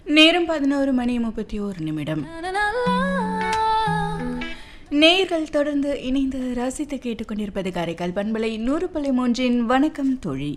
நேரம் பதினோரு மணி முப்பத்தி ஓரு நிமிடம் நேயர்கள் தொடர்ந்து இணைந்து ரசித்து கேட்டுக்கொண்டிருப்பது காரைக்கால் பண்பலை நூறு பள்ளி மூன்றின் வணக்கம் தோழி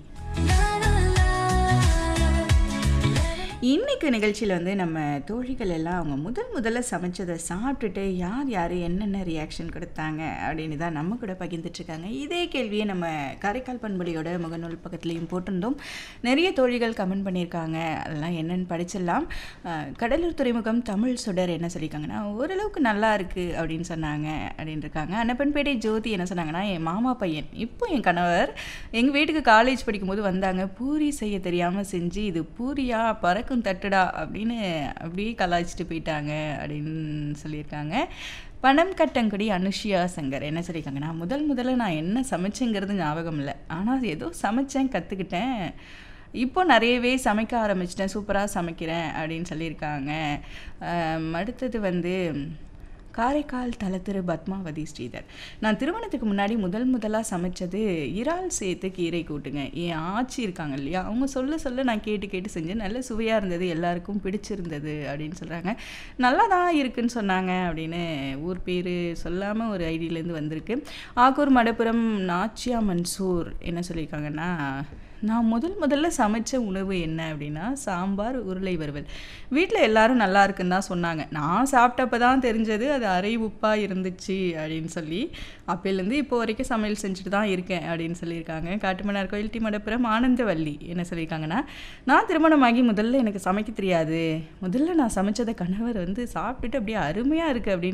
இன்னைக்கு நிகழ்ச்சியில் வந்து நம்ம தோழிகள் எல்லாம் அவங்க முதல் முதல்ல சமைச்சதை சாப்பிட்டுட்டு யார் யார் என்னென்ன ரியாக்ஷன் கொடுத்தாங்க அப்படின்னு தான் நம்ம கூட பகிர்ந்துட்டு இருக்காங்க இதே கேள்வியை நம்ம காரைக்கால் பண்பொழியோட முகநூல் பக்கத்துலேயும் போட்டிருந்தோம் நிறைய தோழிகள் கமெண்ட் பண்ணியிருக்காங்க அதெல்லாம் என்னென்னு படிச்சிடலாம் அஹ், கடலூர் துறைமுகம் தமிழ் சுடர் என்ன சொல்லியிருக்காங்கன்னா ஓரளவுக்கு நல்லா இருக்குது அப்படின்னு சொன்னாங்க அப்படின்னு இருக்காங்க அன்னப்பன்பேட்டை ஜோதி என்ன சொன்னாங்கன்னா என் மாமா பையன் இப்போ என் கணவர் எங்கள் வீட்டுக்கு காலேஜ் படிக்கும்போது வந்தாங்க பூரி செய்ய தெரியாமல் செஞ்சு இது பூரியா பறக்கும் தட்டுடா அப்படின்னு அப்படியே கலாய்ச்சிட்டு போயிட்டாங்க அப்படின்னு சொல்லியிருக்காங்க பணம் கட்டங்குடி அனுஷியா சங்கர் என்ன சொல்லியிருக்காங்கன்னா முதல் முதல்ல நான் என்ன சமைச்சேங்கிறது ஞாபகம் இல்லை ஆனால் ஏதோ சமைச்சேன் கற்றுக்கிட்டேன் இப்போ நிறையவே சமைக்க ஆரம்பிச்சிட்டேன் சூப்பராக சமைக்கிறேன் அப்படின்னு சொல்லியிருக்காங்க ஆம், அடுத்தது வந்து காரைக்கால் தலத்திரு பத்மாவதி ஸ்ரீதர் நான் திருமணத்துக்கு முன்னாடி முதல் முதலாக சமைச்சது இறால் சேர்த்து கீரை கூட்டுங்க என் ஆச்சி இருக்காங்க இல்லையா அவங்க சொல்ல சொல்ல நான் கேட்டு கேட்டு செஞ்சேன் நல்ல சுவையாக இருந்தது எல்லாருக்கும் பிடிச்சிருந்தது அப்படின்னு சொல்கிறாங்க நல்லா தான் இருக்குன்னு சொன்னாங்க அப்படின்னு ஊர் பேர் சொல்லாமல் ஒரு ஐடியிலேருந்து வந்திருக்கு ஆக்கூர் மடப்புரம் நாச்சியா மன்சூர் என்ன சொல்லியிருக்காங்கன்னா நான் முதல் முதல்ல சமைச்ச உணவு என்ன அப்படின்னா சாம்பார் உருளை வறுவல் வீட்டில் எல்லாரும் நல்லா இருக்குன்னு தான் சொன்னாங்க நான் சாப்பிட்டப்ப தான் தெரிஞ்சது அது அரை உப்பாக இருந்துச்சு அப்படின்னு சொல்லி அப்போலேருந்து இப்போ வரைக்கும் சமையல் செஞ்சுட்டு தான் இருக்கேன் அப்படின்னு சொல்லியிருக்காங்க காட்டுமன்னார் கோயில் டி மடப்புரம் ஆனந்தவல்லி என்ன சொல்லியிருக்காங்கன்னா நான் திருமணமாகி முதல்ல எனக்கு சமைக்க தெரியாது முதல்ல நான் சமைச்சதை கணவர் வந்து சாப்பிட்டுட்டு அப்படியே அருமையாக இருக்குது அப்படின்னு